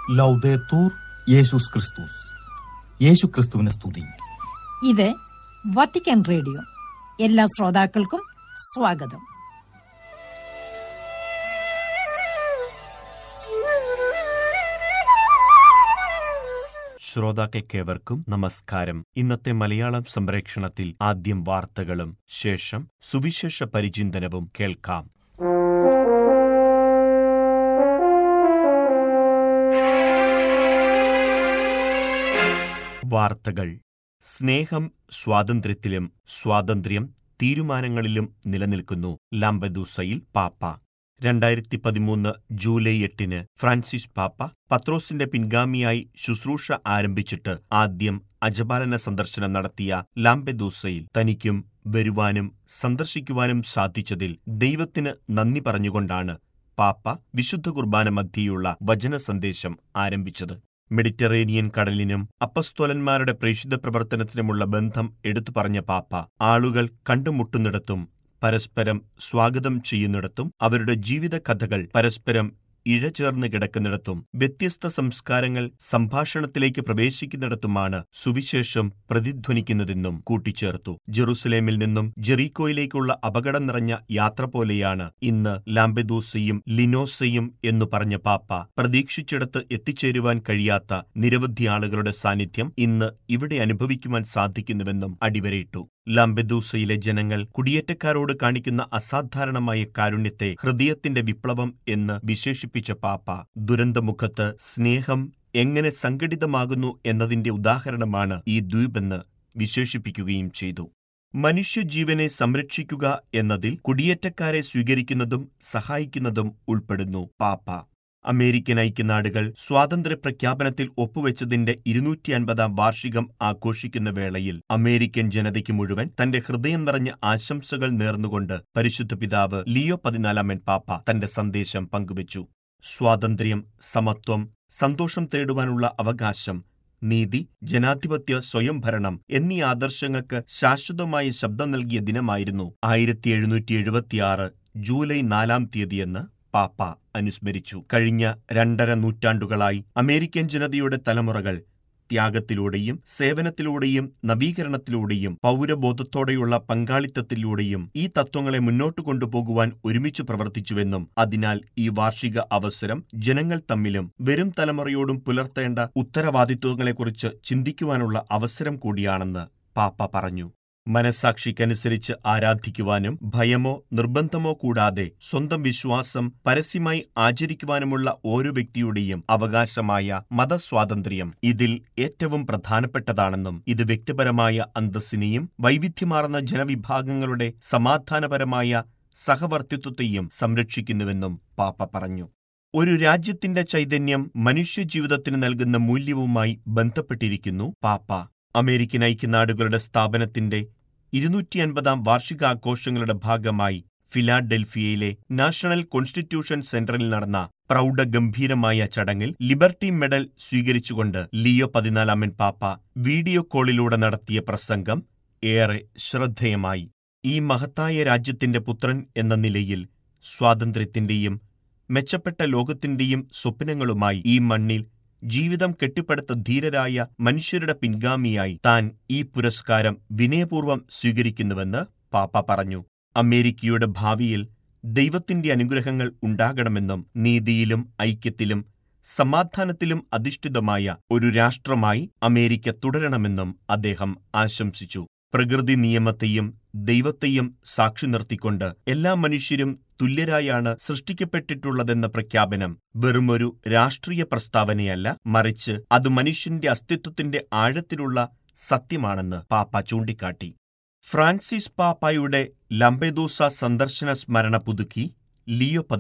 ലൗദേത്തൂർ യേശുസ് ക്രിസ്തുസ് യേശു ക്രിസ്തുവിനെ സ്തുതി ഇത് വത്തിക്കാൻ റേഡിയോ എല്ലാ ശ്രോതാക്കൾക്കും സ്വാഗതം ശ്രോതാക്കൾക്കേവർക്കും നമസ്കാരം ഇന്നത്തെ മലയാളം സംപ്രേക്ഷണത്തിൽ ആദ്യം വാർത്തകളും ശേഷം സുവിശേഷ പരിചിന്തനവും കേൾക്കാം വാർത്തകൾ സ്നേഹം സ്വാതന്ത്ര്യത്തിലും സ്വാതന്ത്ര്യം തീരുമാനങ്ങളിലും നിലനിൽക്കുന്നു ലാംബദൂസയിൽ പാപ്പ രണ്ടായിരത്തി പതിമൂന്ന് ജൂലൈ എട്ടിന് ഫ്രാൻസിസ് പാപ്പ പത്രോസിന്റെ പിൻഗാമിയായി ശുശ്രൂഷ ആരംഭിച്ചിട്ട് ആദ്യം അജപാലന സന്ദർശനം നടത്തിയ ലാംബെദൂസയിൽ തനിക്കും വരുവാനും സന്ദർശിക്കുവാനും സാധിച്ചതിൽ ദൈവത്തിന് നന്ദി പറഞ്ഞുകൊണ്ടാണ് പാപ്പ വിശുദ്ധ കുർബാന മധ്യയുള്ള വചന സന്ദേശം ആരംഭിച്ചത് മെഡിറ്ററേനിയൻ കടലിനും അപ്പസ്തോലന്മാരുടെ പ്രേഷിത പ്രവർത്തനത്തിനുമുള്ള ബന്ധം എടുത്തു പറഞ്ഞ പാപ്പ ആളുകൾ കണ്ടുമുട്ടുന്നിടത്തും പരസ്പരം സ്വാഗതം ചെയ്യുന്നിടത്തും അവരുടെ ജീവിത കഥകൾ പരസ്പരം ഇഴചേർന്ന് കിടക്കുന്നിടത്തും വ്യത്യസ്ത സംസ്കാരങ്ങൾ സംഭാഷണത്തിലേക്ക് പ്രവേശിക്കുന്നിടത്തുമാണ് സുവിശേഷം പ്രതിധ്വനിക്കുന്നതെന്നും കൂട്ടിച്ചേർത്തു ജെറുസലേമിൽ നിന്നും ജെറീക്കോയിലേക്കുള്ള അപകടം നിറഞ്ഞ യാത്ര പോലെയാണ് ഇന്ന് ലാംബെദൂസയും ലിനോസയും എന്നു പറഞ്ഞ പാപ്പ പ്രതീക്ഷിച്ചിടത്ത് എത്തിച്ചേരുവാൻ കഴിയാത്ത നിരവധി ആളുകളുടെ സാന്നിധ്യം ഇന്ന് ഇവിടെ അനുഭവിക്കുവാൻ സാധിക്കുന്നുവെന്നും അടിവരയിട്ടു ലാംബെദൂസയിലെ ജനങ്ങൾ കുടിയേറ്റക്കാരോട് കാണിക്കുന്ന അസാധാരണമായ കാരുണ്യത്തെ ഹൃദയത്തിന്റെ വിപ്ലവം എന്ന് വിശേഷിപ്പിച്ച പാപ്പ ദുരന്തമുഖത്ത് സ്നേഹം എങ്ങനെ സംഘടിതമാകുന്നു എന്നതിന്റെ ഉദാഹരണമാണ് ഈ ദ്വീപെന്ന് വിശേഷിപ്പിക്കുകയും ചെയ്തു മനുഷ്യജീവനെ സംരക്ഷിക്കുക എന്നതിൽ കുടിയേറ്റക്കാരെ സ്വീകരിക്കുന്നതും സഹായിക്കുന്നതും ഉൾപ്പെടുന്നു പാപ്പ അമേരിക്കൻ ഐക്യനാടുകൾ സ്വാതന്ത്ര്യ പ്രഖ്യാപനത്തിൽ ഒപ്പുവെച്ചതിന്റെ ഇരുന്നൂറ്റി അൻപതാം വാർഷികം ആഘോഷിക്കുന്ന വേളയിൽ അമേരിക്കൻ ജനതയ്ക്ക് മുഴുവൻ തന്റെ ഹൃദയം നിറഞ്ഞ ആശംസകൾ നേർന്നുകൊണ്ട് പരിശുദ്ധ പിതാവ് ലിയോ പതിനാലാമൻ പാപ്പ തന്റെ സന്ദേശം പങ്കുവച്ചു സ്വാതന്ത്ര്യം സമത്വം സന്തോഷം തേടുവാനുള്ള അവകാശം നീതി ജനാധിപത്യ സ്വയംഭരണം എന്നീ ആദർശങ്ങൾക്ക് ശാശ്വതമായ ശബ്ദം നൽകിയ ദിനമായിരുന്നു ആയിരത്തി എഴുന്നൂറ്റി എഴുപത്തിയാറ് ജൂലൈ നാലാം തീയതിയെന്ന് പാപ്പ അനുസ്മരിച്ചു കഴിഞ്ഞ രണ്ടര നൂറ്റാണ്ടുകളായി അമേരിക്കൻ ജനതയുടെ തലമുറകൾ ത്യാഗത്തിലൂടെയും സേവനത്തിലൂടെയും നവീകരണത്തിലൂടെയും പൗരബോധത്തോടെയുള്ള പങ്കാളിത്തത്തിലൂടെയും ഈ തത്വങ്ങളെ മുന്നോട്ട് കൊണ്ടുപോകുവാൻ ഒരുമിച്ച് പ്രവർത്തിച്ചുവെന്നും അതിനാൽ ഈ വാർഷിക അവസരം ജനങ്ങൾ തമ്മിലും വരും തലമുറയോടും പുലർത്തേണ്ട ഉത്തരവാദിത്വങ്ങളെക്കുറിച്ച് ചിന്തിക്കുവാനുള്ള അവസരം കൂടിയാണെന്ന് പാപ്പ പറഞ്ഞു മനസാക്ഷിക്കനുസരിച്ച് ആരാധിക്കുവാനും ഭയമോ നിർബന്ധമോ കൂടാതെ സ്വന്തം വിശ്വാസം പരസ്യമായി ആചരിക്കുവാനുമുള്ള ഓരോ വ്യക്തിയുടെയും അവകാശമായ മതസ്വാതന്ത്ര്യം ഇതിൽ ഏറ്റവും പ്രധാനപ്പെട്ടതാണെന്നും ഇത് വ്യക്തിപരമായ അന്തസ്സിനെയും വൈവിധ്യമാർന്ന ജനവിഭാഗങ്ങളുടെ സമാധാനപരമായ സഹവർത്തിത്വത്തെയും സംരക്ഷിക്കുന്നുവെന്നും പാപ്പ പറഞ്ഞു ഒരു രാജ്യത്തിന്റെ ചൈതന്യം മനുഷ്യജീവിതത്തിന് നൽകുന്ന മൂല്യവുമായി ബന്ധപ്പെട്ടിരിക്കുന്നു പാപ്പ അമേരിക്കൻ ഐക്യനാടുകളുടെ സ്ഥാപനത്തിന്റെ ഇരുന്നൂറ്റി അൻപതാം വാർഷികാഘോഷങ്ങളുടെ ഭാഗമായി ഫിലാഡൽഫിയയിലെ നാഷണൽ കോൺസ്റ്റിറ്റ്യൂഷൻ സെന്ററിൽ നടന്ന പ്രൗഢഗംഭീരമായ ചടങ്ങിൽ ലിബർട്ടി മെഡൽ സ്വീകരിച്ചുകൊണ്ട് ലിയോ പതിനാലാമൻ പാപ്പ വീഡിയോ കോളിലൂടെ നടത്തിയ പ്രസംഗം ഏറെ ശ്രദ്ധേയമായി ഈ മഹത്തായ രാജ്യത്തിന്റെ പുത്രൻ എന്ന നിലയിൽ സ്വാതന്ത്ര്യത്തിന്റെയും മെച്ചപ്പെട്ട ലോകത്തിന്റെയും സ്വപ്നങ്ങളുമായി ഈ മണ്ണിൽ ജീവിതം കെട്ടിപ്പടുത്ത ധീരരായ മനുഷ്യരുടെ പിൻഗാമിയായി താൻ ഈ പുരസ്കാരം വിനയപൂർവ്വം സ്വീകരിക്കുന്നുവെന്ന് പാപ്പ പറഞ്ഞു അമേരിക്കയുടെ ഭാവിയിൽ ദൈവത്തിന്റെ അനുഗ്രഹങ്ങൾ ഉണ്ടാകണമെന്നും നീതിയിലും ഐക്യത്തിലും സമാധാനത്തിലും അധിഷ്ഠിതമായ ഒരു രാഷ്ട്രമായി അമേരിക്ക തുടരണമെന്നും അദ്ദേഹം ആശംസിച്ചു പ്രകൃതി നിയമത്തെയും ദൈവത്തെയും സാക്ഷി നിർത്തിക്കൊണ്ട് എല്ലാ മനുഷ്യരും തുല്യരായാണ് സൃഷ്ടിക്കപ്പെട്ടിട്ടുള്ളതെന്ന പ്രഖ്യാപനം വെറുമൊരു രാഷ്ട്രീയ പ്രസ്താവനയല്ല മറിച്ച് അത് മനുഷ്യന്റെ അസ്തിത്വത്തിന്റെ ആഴത്തിലുള്ള സത്യമാണെന്ന് പാപ്പ ചൂണ്ടിക്കാട്ടി ഫ്രാൻസിസ് പാപ്പായുടെ ലംബെദൂസ സന്ദർശന സ്മരണ പുതുക്കി ലിയോ